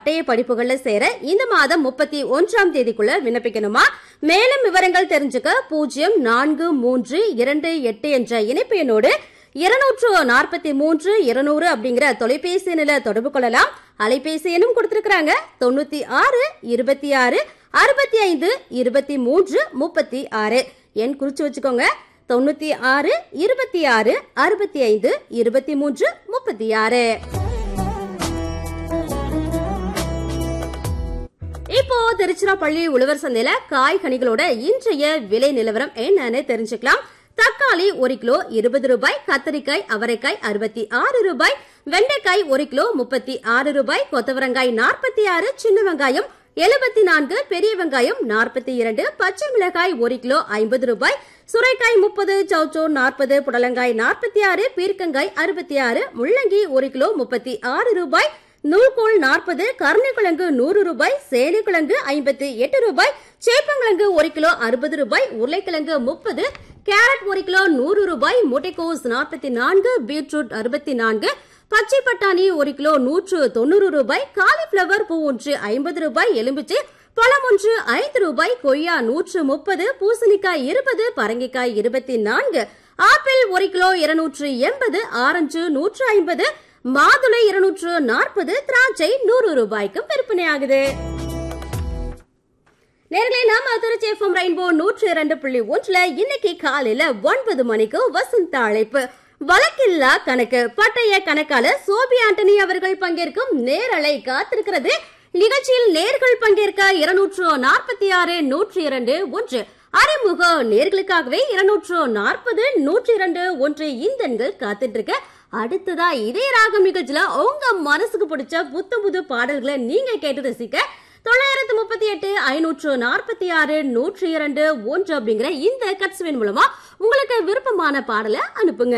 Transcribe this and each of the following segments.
பட்டய படிப்புகள்ல சேர இந்த மாதம் முப்பத்தி ஒன்றாம் தேதிக்குள்ள விண்ணப்பிக்கணுமா மேலும் விவரங்கள் தெரிஞ்சுக்க பூஜ்ஜியம் நான்கு மூன்று இரண்டு எட்டு என்ற இணைப்பு எண்ணோடு இருநூற்று நாற்பத்தி மூன்று இருநூறு அப்படிங்கிற தொலைபேசி எண்ணில தொடர்பு கொள்ளலாம் அலைபேசி எண்ணும் கொடுத்திருக்கிறாங்க தொண்ணூத்தி ஆறு இருபத்தி ஆறு அறுபத்தி ஐந்து இருபத்தி மூன்று முப்பத்தி ஆறு எண் குறிச்சு வச்சுக்கோங்க தொண்ணூத்தி ஆறு இருபத்தி ஆறு அறுபத்தி ஐந்து இருபத்தி மூன்று முப்பத்தி ஆறு இப்போ திருச்சிராப்பள்ளி உழவர் சந்தையில காய்கனிகளோட இன்றைய விலை நிலவரம் என்னன்னு தெரிஞ்சுக்கலாம் தக்காளி ஒரு கிலோ இருபது ரூபாய் கத்தரிக்காய் அவரைக்காய் அறுபத்தி ஆறு ரூபாய் வெண்டைக்காய் ஒரு கிலோ முப்பத்தி ஆறு ரூபாய் கொத்தவரங்காய் நாற்பத்தி ஆறு சின்ன வெங்காயம் எழுபத்தி நான்கு பெரிய வெங்காயம் நாற்பத்தி இரண்டு பச்சை மிளகாய் ஒரு கிலோ ஐம்பது ரூபாய் சுரைக்காய் முப்பது சௌச்சோ நாற்பது புடலங்காய் நாற்பத்தி ஆறு பீர்க்கங்காய் அறுபத்தி ஆறு முள்ளங்கி ஒரு கிலோ முப்பத்தி ஆறு ரூபாய் நூல்கோல் நாற்பது கருணைக்கிழங்கு நூறு ரூபாய் சேனைக்கிழங்கு ஐம்பத்தி எட்டு ரூபாய் சேப்பங்கிழங்கு ஒரு கிலோ அறுபது ரூபாய் உருளைக்கிழங்கு முப்பது கேரட் ஒரு கிலோ நூறு ரூபாய் முட்டைக்கோஸ் நாற்பத்தி நான்கு பீட்ரூட் அறுபத்தி நான்கு பச்சை பட்டாணி ஒரு கிலோ நூற்று தொண்ணூறு ரூபாய் காலிஃபிளவர் பூ ஒன்று ஐம்பது ரூபாய் எலும்பிச்சு பழம் ஒன்று ஐந்து ரூபாய் கொய்யா நூற்று முப்பது பூசணிக்காய் இருபது பரங்கிக்காய் இருபத்தி நான்கு ஆப்பிள் ஒரு கிலோ இருநூற்று எண்பது ஆரஞ்சு நூற்று ஐம்பது மாதுளை இருநூற்று நாற்பது திராட்சை நூறு ரூபாய்க்கும் விற்பனையாகுது நேர்களே நாம திருச்சி எஃப்எம் ரெயின்போ நூற்று இரண்டு புள்ளி ஒன்றுல இன்னைக்கு காலையில ஒன்பது மணிக்கு வசந்த அழைப்பு வழக்கில்லா கணக்கு பட்டய கணக்காளர் சோபி ஆண்டனி அவர்கள் பங்கேற்கும் நேரலை காத்திருக்கிறது நிகழ்ச்சியில் நேர்கள் பங்கேற்க இருநூற்று நாற்பத்தி ஆறு நூற்றி இரண்டு ஒன்று அறிமுக நேர்களுக்காகவே இருநூற்று நாற்பது நூற்றி இரண்டு ஒன்று இந்த எண்கள் காத்துட்டு இருக்க அடுத்ததா இதே ராகம் நிகழ்ச்சியில உங்க மனசுக்கு பிடிச்ச புத்த புது பாடல்களை நீங்க கேட்டு ரசிக்க தொள்ளாயிரத்து முப்பத்தி எட்டு ஐநூற்று நாற்பத்தி ஆறு நூற்றி இரண்டு ஒன்று அப்படிங்கிற இந்த கட்சுவின் மூலமா உங்களுக்கு விருப்பமான பாடலை அனுப்புங்க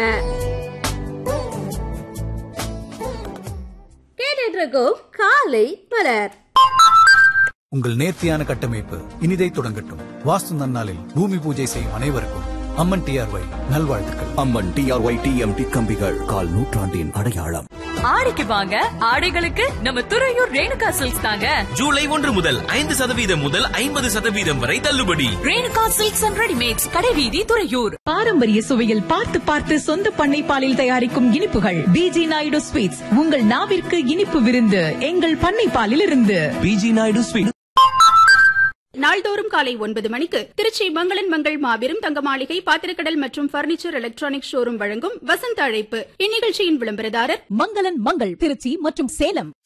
கேட்டுட்டு இருக்கோம் காலை மலர் உங்கள் நேர்த்தியான கட்டமைப்பு இனிதை தொடங்கட்டும் வாஸ்து நன்னாளில் பூமி பூஜை செய்யும் அனைவருக்கும் அம்மன் டிஆர்ஒய் நல்வாழ்த்துக்கள் அம்மன் டிஆர்ஒய் டிஎம்டி கம்பிகள் கால் நூற்றாண்டின் அடையாளம் ஆடிக்கு வாங்க ஆடைகளுக்கு நம்ம துறையூர் ரேணுகா சில்க்ஸ் தாங்க ஜூலை ஒன்று முதல் ஐந்து சதவீதம் முதல் ஐம்பது சதவீதம் வரை தள்ளுபடி ரேணுகா சில்க்ஸ் அண்ட் ரெடிமேட்ஸ் கடைவீதி துறையூர் பாரம்பரிய சுவையில் பார்த்து பார்த்து சொந்த பண்ணை பாலில் தயாரிக்கும் இனிப்புகள் பிஜி நாயுடு ஸ்வீட்ஸ் உங்கள் நாவிற்கு இனிப்பு விருந்து எங்கள் பண்ணை பாலில் இருந்து பிஜி நாயுடு ஸ்வீட் நாள்தோறும் காலை ஒன்பது மணிக்கு திருச்சி மங்களன் மங்கள் மாபெரும் தங்க மாளிகை பாத்திரக்கடல் மற்றும் பர்னிச்சர் எலக்ட்ரானிக் ஷோரூம் வழங்கும் வசந்த அழைப்பு இந்நிகழ்ச்சியின் விளம்பரதாரர் மங்களன் மங்கள் திருச்சி மற்றும் சேலம்